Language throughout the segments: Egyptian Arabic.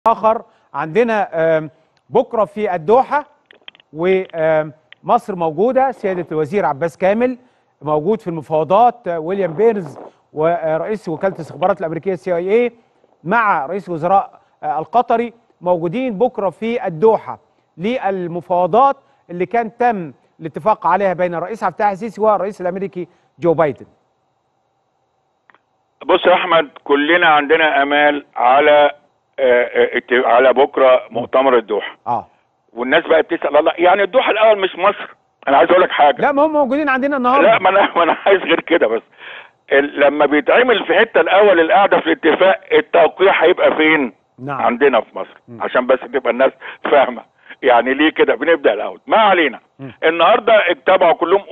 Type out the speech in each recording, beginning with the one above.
اخر عندنا آم، بكره في الدوحه ومصر موجوده سياده الوزير عباس كامل موجود في المفاوضات آه، ويليام بيرز ورئيس وكاله الاستخبارات الامريكيه السي اي اي مع رئيس الوزراء آه، القطري موجودين بكره في الدوحه للمفاوضات اللي كان تم الاتفاق عليها بين الرئيس عبد الفتاح السيسي والرئيس الامريكي جو بايدن بص يا احمد كلنا عندنا امال على آه، آه، ات- على بكره مؤتمر الدوحه اه والناس بقت تسال الله يعني الدوحه الاول مش مصر انا عايز اقول لك حاجه لا ما هم موجودين عندنا لا النهارده ما انا ما انا عايز غير كده بس ال- لما بيتعمل في حته الاول القعده في الاتفاق التوقيع هيبقى فين نعم عندنا في مصر عشان بس تبقى الناس فاهمه يعني ليه كده بنبدا الاول ما علينا م. النهارده اجتمعوا كلهم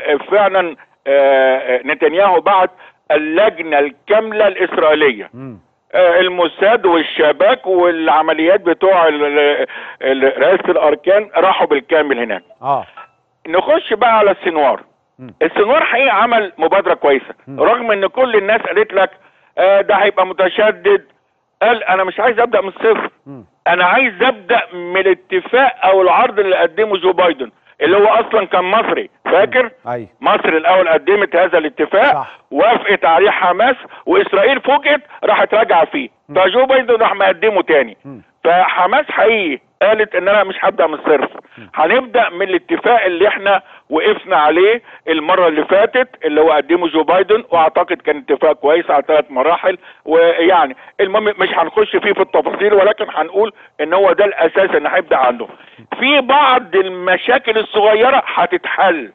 وفعلا آه، آه، نتنياهو بعت اللجنه الكامله الاسرائيليه مم. آه، الموساد والشباك والعمليات بتوع ال- ال- رئاسه الاركان راحوا بالكامل هناك اه نخش بقى على السنوار مم. السنوار حقيقة عمل مبادرة كويسة مم. رغم ان كل الناس قالت لك آه ده هيبقى متشدد قال انا مش عايز ابدأ من الصفر مم. انا عايز ابدأ من الاتفاق او العرض اللي قدمه جو بايدن اللي هو اصلا كان مصري فاكر ايوه مصر الاول قدمت هذا الاتفاق صح. وافقت عليه حماس واسرائيل فوجئت راحت راجعه فيه فجو بايدن راح مقدمه تاني مم. فحماس حقيقي قالت ان انا مش هبدا من الصفر هنبدا من الاتفاق اللي احنا وقفنا عليه المره اللي فاتت اللي هو قدمه جو بايدن واعتقد كان اتفاق كويس على ثلاث مراحل ويعني المهم مش هنخش فيه في التفاصيل ولكن هنقول ان هو ده الاساس اللي هيبدا عنده في بعض المشاكل الصغيره هتتحل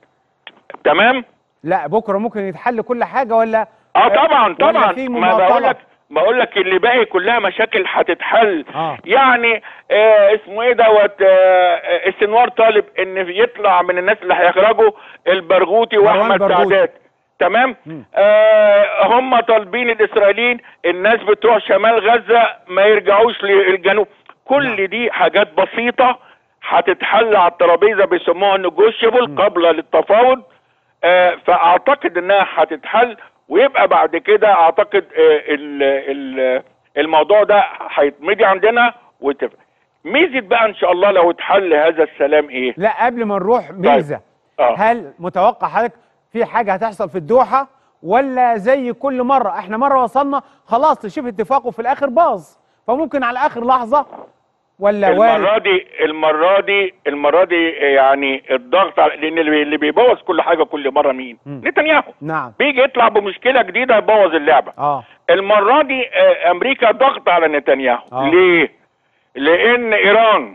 تمام لا بكره ممكن يتحل كل حاجه ولا اه طبعا ولا طبعا في ما بقول مماطله لك بقول لك اللي باقي كلها مشاكل هتتحل آه. يعني آه اسمه ايه دوت آه آه، السنوار طالب ان يطلع من الناس اللي هيخرجوا البرغوثي مروان واحمد برغوثي. سعدات تمام مم. آه هم طالبين الاسرائيليين الناس بتوع شمال غزه ما يرجعوش للجنوب كل نعم. دي حاجات بسيطه هتتحل على الترابيزه بيسموها نيجوشيبل قبل للتفاوض آه، فاعتقد انها هتتحل ويبقى بعد كده اعتقد آه، ال- ال- الموضوع ده هيتمضي عندنا وتف... ميزه بقى ان شاء الله لو اتحل هذا السلام ايه لا قبل ما نروح ميزه آه. هل متوقع حضرتك في حاجه هتحصل في الدوحه ولا زي كل مره احنا مره وصلنا خلاص لشبه اتفاق وفي الاخر باظ فممكن على اخر لحظه ولا المره وارد دي المره دي المره دي يعني الضغط على لان اللي اللي بيبوظ كل حاجه كل مره مين مم. نتنياهو نعم بيجي يطلع بمشكله جديده يبوظ اللعبه اه المره دي آه، امريكا ضغط على نتنياهو آه. ليه لان ايران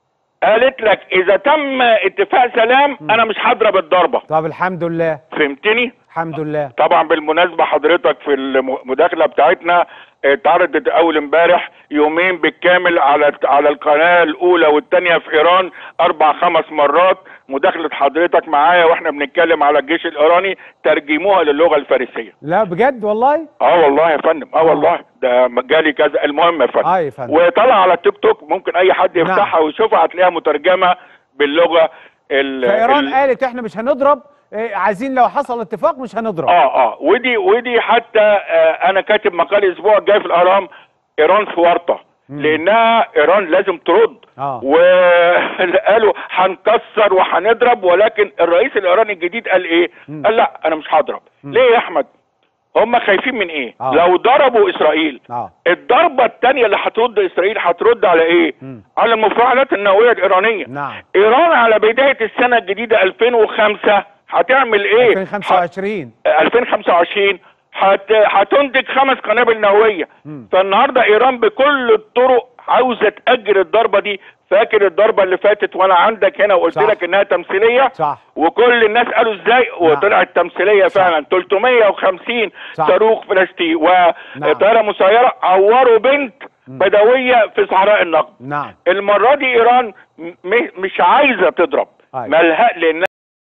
قالت لك اذا تم اتفاق سلام انا مش هضرب الضربه طب الحمد لله فهمتني الحمد لله طبعا بالمناسبه حضرتك في المداخله بتاعتنا اتعرضت اول امبارح يومين بالكامل على على القناه الاولى والثانيه في ايران اربع خمس مرات مداخله حضرتك معايا واحنا بنتكلم على الجيش الايراني ترجموها للغه الفارسيه لا بجد والله اه والله يا فندم اه والله ده جالي كذا المهم يا فندم اه يا فندم وطلع على التيك توك ممكن اي حد يفتحها ويشوفها هتلاقيها مترجمه باللغه ال فايران ال- قالت احنا مش هنضرب إيه، عايزين لو حصل اتفاق مش هنضرب اه اه ودي ودي حتى آه انا كاتب مقال الاسبوع الجاي في الاهرام ايران في ورطه مم. لانها ايران لازم ترد اه وقالوا هنكسر وهنضرب ولكن الرئيس الايراني الجديد قال ايه؟ مم. قال لا انا مش هضرب مم. ليه يا احمد؟ هم خايفين من ايه؟ آه. لو ضربوا اسرائيل اه الضربه الثانيه اللاللي هترد اسرائيل هترد على ايه؟ مم. على المفاعلات النوويه الايرانيه نعم ايران على بدايه السنه الجديده 2005 هتعمل ايه؟ 2025 2025 هت... هتنتج خمس قنابل نوويه مم. فالنهارده ايران بكل الطرق عاوزه تاجل الضربه دي فاكر الضربه اللي فاتت وانا عندك هنا وقلت صح. لك انها تمثيليه صح وكل الناس قالوا ازاي وطلعت تمثيليه فعلا 350 صح. صاروخ فلسطين نعم. وطياره مسيره عوروا بنت بدويه في صحراء النقب نعم المره دي ايران م- مش عايزه تضرب أيوة. ملها لان